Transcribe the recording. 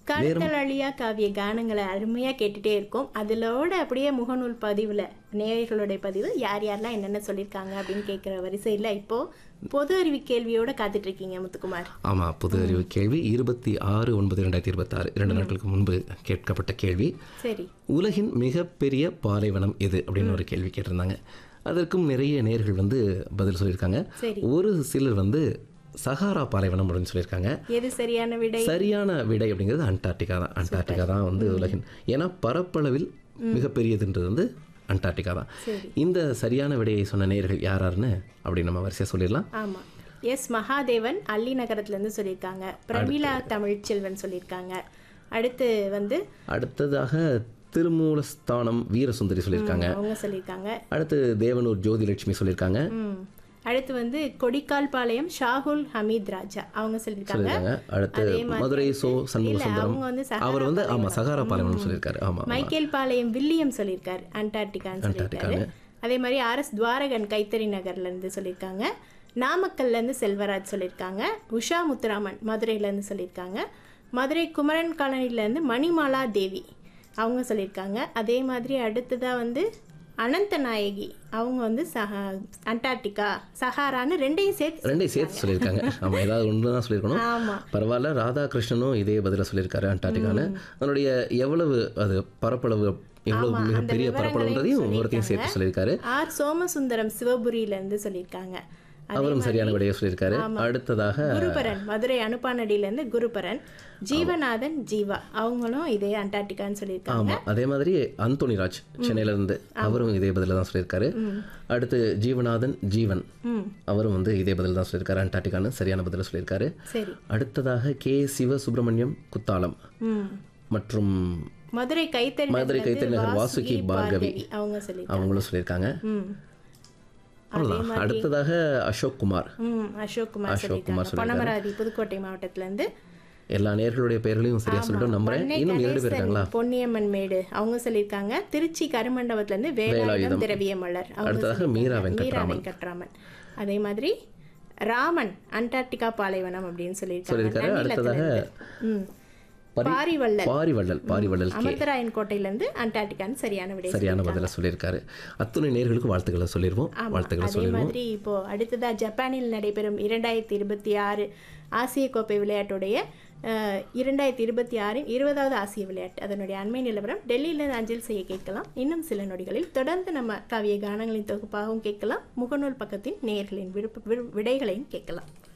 கடத்தல் அழியா காவிய கானங்களை அருமையா கேட்டுட்டே இருக்கோம் அதிலோட அப்படியே முகநூல் பதிவுல நேயர்களுடைய பதிவு யார் யாரெல்லாம் என்னென்ன சொல்லியிருக்காங்க அப்படின்னு கேட்குற வரிசையில இப்போ பொது அறிவு கேள்வியோட காத்துட்டு இருக்கீங்க முத்துக்குமார் ஆமாம் பொது அறிவு கேள்வி இருபத்தி ஆறு ஒன்பது ரெண்டாயிரத்தி இருபத்தாறு இரண்டு நாட்களுக்கு முன்பு கேட்கப்பட்ட கேள்வி சரி உலகின் மிகப்பெரிய பாலைவனம் எது அப்படின்னு ஒரு கேள்வி கேட்டிருந்தாங்க அதற்கும் நிறைய நேர்கள் வந்து பதில் சொல்லியிருக்காங்க சரி. ஒரு சிலர் வந்து சஹாரா பாலைவனம் அப்படின்னு சொல்லியிருக்காங்க எது சரியான விடை சரியான விடை அப்படிங்கிறது அண்டார்டிகா தான் அண்டார்டிகா தான் வந்து உலகின் ஏன்னா பரப்பளவில் மிகப்பெரியதுன்றது வந்து அண்டார்டிகா தான் சரி. இந்த சரியான விடையை சொன்ன நேர்கள் யார் யாருன்னு அப்படி நம்ம வரிசையாக சொல்லிடலாம் ஆமா எஸ் மகாதேவன் அல்லி நகரத்துல இருந்து சொல்லியிருக்காங்க பிரமிளா தமிழ்ச்செல்வன் சொல்லியிருக்காங்க அடுத்து வந்து அடுத்ததாக திருமூலஸ்தானம் வீரசுந்தரி சொல்லியிருக்காங்க அவங்க சொல்லியிருக்காங்க அடுத்து தேவனூர் ஜோதிலட்சுமி சொல்லியிருக்காங்க ம் அடுத்து வந்து கொடிக்கால் பாளையம் ஷாகுல் ஹமீத் ராஜா அவங்க சொல்லியிருக்காங்க சொல்லியிருக்காங்க அடுத்து அதே மாதிரி மதுரை சோ சண்முக இல்ல, சுந்தரம் அவங்க வந்து சகாரா அவர் வந்து ஆமா சகாரா பாலைவனம் சொல்லியிருக்காரு ஆமா ஆமா. மைக்கேல் பாளையம் வில்லியம் சொல்லியிருக்காரு அண்டார்டிகான்னு சொல்லியிருக்காரு அதே மாதிரி ஆர்எஸ் துவாரகன் கைத்தறி நகர்ல இருந்து சொல்லியிருக்காங்க நாமக்கல்ல இருந்து செல்வராஜ் சொல்லியிருக்காங்க உஷா முத்துராமன் மதுரையில இருந்து சொல்லியிருக்காங்க மதுரை குமரன் காலனில இருந்து மணிமாலா தேவி அவங்க சொல்லியிருக்காங்க அதே மாதிரி அடுத்ததா வந்து அனந்த நாயகி அவங்க வந்து சஹா அண்டார்டிகா சஹாரான்னு ரெண்டையும் சேர்த்து ரெண்டையும் சேர்த்து சொல்லியிருக்காங்க ஆமா ஏதாவது ஒன்று தான் சொல்லியிருக்கணும் ஆமா பரவாயில்ல ராதாகிருஷ்ணனும் இதே பதில சொல்லியிருக்காரு அண்டார்டிகான்னு அதனுடைய எவ்வளவு அது பரப்பளவு எவ்வளவு மிகப்பெரிய பரப்பளவுன்றதையும் ஒவ்வொருத்தையும் சேர்த்து சொல்லியிருக்காரு ஆர் சோமசுந்தரம் சிவபுரியில இருந்து சொல்லியிருக்காங்க அவரும் சரியான விடையை சொல்லியிருக்காரு அடுத்ததாக குருபரன் மதுரை அனுப்பானடியில இருந்து குருபரன் ஜீவநாதன் ஜீவா அவங்களும் இதே அண்டார்டிகான்னு சொல்லியிருக்காங்க ஆமா அதே மாதிரி அந்தோணிராஜ் சென்னையில இருந்து அவரும் இதே பதில தான் சொல்லியிருக்காரு அடுத்து ஜீவநாதன் ஜீவன் ம் அவரும் வந்து இதே பதில் தான் சொல்லியிருக்காரு அண்டார்டிகான்னு சரியான பதில சொல்லியிருக்காரு சரி அடுத்ததாக கே சிவ சுப்பிரமணியம் குத்தாலம் ம் மற்றும் மதுரை கைத்தறி மதுரை நகர்ல இருந்து கைத்தறி நகர் வாசுகி பார்கவி அவங்க சொல்லியிருக்காங்க அவங்களும் சொல்லியிருக்காங்க ம் அவ்வளோதான் அடுத்ததாக அசோக் குமார் ம் அசோக் குமார் அசோக் குமார் சொல்லியிருக்காங்க பனமராதி புதுக்கோட்டை மாவட்டத்துல இருந்து எல்லா நேர்களுடைய பெயர்களையும் சரியா சொல்லிட்டோம் நம்புறேன் பண்ணை இன்னும் இரண்டு பேர் கணேசன் இருக்காங்களா பொன்னியம்மன் மேடு அவங்க சொல்லியிருக்காங்க திருச்சி கருமண்டபத்துல இருந்து வேலாயுதம் திரவியமலர் அவங்க அடுத்ததாக மீரா சொல்லியிருக்காங்க. மீரா வெங்கட்ராமன் வெங்கட்ராமன் அதே மாதிரி ராமன் அண்டார்டிகா பாலைவனம் அப்படின்னு சொல்லியிருக்காங்க சொல்லியிருக்காரு நன்னிலத்துல அடுத்ததாக இருந்து. ம் பரி- பாரிவள்ளல் பாரிவள்ளல் பாரிவள்ளல் கே அமிர்தராயன் கோட்டையில இருந்து அண்டார்டிகான்னு சரியான விடை சரியான பதில சொல்லியிருக்காரு அத்துணை நேர்களுக்கு வாழ்த்துக்களை சொல்லிடுவோம் வாழ்த்துக்களை அதே சொல்லிடுவோம் மாதிரி இப்போ அடுத்ததா ஜப்பானில் நடைபெறும் இரண்டாயிரத்தி இருபத்தி ஆறு ஆசிய கோப்பை விளையாட்டுடைய அஹ், இரண்டாயிரத்தி இருபத்தி ஆறின் இருபதாவது ஆசிய விளையாட்டு அதனுடைய அண்மை நிலவரம் டெல்லியிலிருந்து அஞ்சல் செய்ய கேட்கலாம் இன்னும் சில நொடிகளில் தொடர்ந்து நம்ம காவிய கானங்களின் தொகுப்பாகவும் கேட்கலாம் முகநூல் பக்கத்தின் நேயர்களின் விருப்ப விரு- விடைகளையும் கேட்கலாம்